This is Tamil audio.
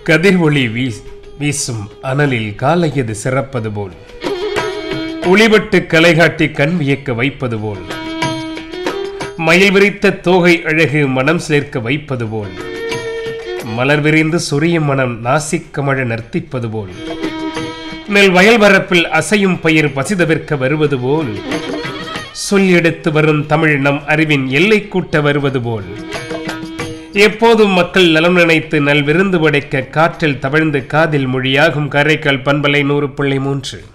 கதிர்வொளி வீஸ் வீசும் அனலில் காலையது சிறப்பது போல் ஒளிபட்டு கலைகாட்டி கண் வியக்க வைப்பது போல் மயில் விரித்த தோகை அழகு மனம் சேர்க்க வைப்பது போல் மலர் விரிந்து சொரியும் மனம் நாசிக்கமழ நர்த்திப்பது போல் நெல் வயல் வரப்பில் அசையும் பயிர் பசிதவிற்க வருவது போல் சொல் எடுத்து வரும் தமிழ் நம் அறிவின் எல்லை கூட்ட வருவது போல் எப்போதும் மக்கள் நலம் நினைத்து நல் விருந்து படைக்க காற்றில் தவழ்ந்து காதில் மொழியாகும் காரைக்கால் பண்பலை நூறு புள்ளி மூன்று